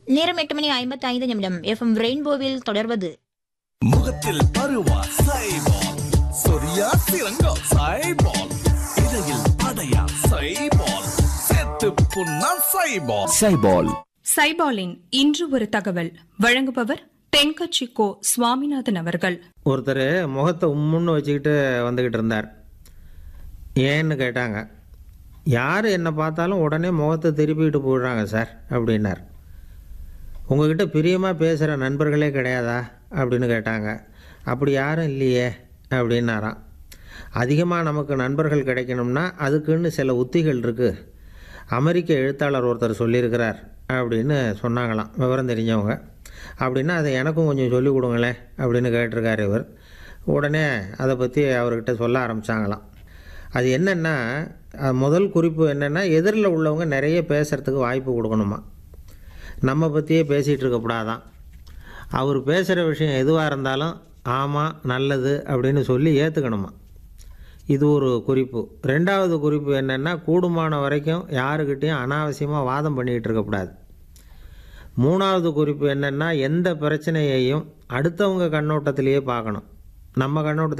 நேரம் எட்டு மணி ஐம்பத்தி ஐந்து நிமிடம் எஃப்எம் ரெயின்போவில் தொடர்வது முகத்தில் பருவா சைபால் சொரியா சிறங்கா சைபால் இடையில் அடையா சைபால் செத்து புண்ணா சைபால் சைபால் சைபாலின் இன்று ஒரு தகவல் வழங்குபவர் தென்கட்சி கோ சுவாமிநாதன் அவர்கள் ஒருத்தர் முகத்தை உம்முன்னு வச்சுக்கிட்டு வந்துக்கிட்டு இருந்தார் ஏன்னு கேட்டாங்க யார் என்னை பார்த்தாலும் உடனே முகத்தை திருப்பிக்கிட்டு போயிடுறாங்க சார் அப்படின்னார் உங்ககிட்ட பிரியமாக பேசுகிற நண்பர்களே கிடையாதா அப்படின்னு கேட்டாங்க அப்படி யாரும் இல்லையே அப்படின்னாராம் அதிகமாக நமக்கு நண்பர்கள் கிடைக்கணும்னா அதுக்குன்னு சில உத்திகள் இருக்குது அமெரிக்க எழுத்தாளர் ஒருத்தர் சொல்லியிருக்கிறார் அப்படின்னு சொன்னாங்களாம் விவரம் தெரிஞ்சவங்க அப்படின்னா அதை எனக்கும் கொஞ்சம் சொல்லிக் கொடுங்களேன் அப்படின்னு கேட்டிருக்காரு இவர் உடனே அதை பற்றி அவர்கிட்ட சொல்ல ஆரம்பித்தாங்களாம் அது என்னென்னா அது முதல் குறிப்பு என்னென்னா எதிரில் உள்ளவங்க நிறைய பேசுகிறதுக்கு வாய்ப்பு கொடுக்கணுமா நம்ம பற்றியே பேசிகிட்டு இருக்கக்கூடாதான் அவர் பேசுகிற விஷயம் எதுவாக இருந்தாலும் ஆமாம் நல்லது அப்படின்னு சொல்லி ஏற்றுக்கணுமா இது ஒரு குறிப்பு ரெண்டாவது குறிப்பு என்னென்னா கூடுமான வரைக்கும் யாருக்கிட்டேயும் அனாவசியமாக வாதம் பண்ணிகிட்டு இருக்கக்கூடாது மூணாவது குறிப்பு என்னென்னா எந்த பிரச்சனையையும் அடுத்தவங்க கண்ணோட்டத்திலேயே பார்க்கணும் நம்ம கண்ணோட்டத்தில்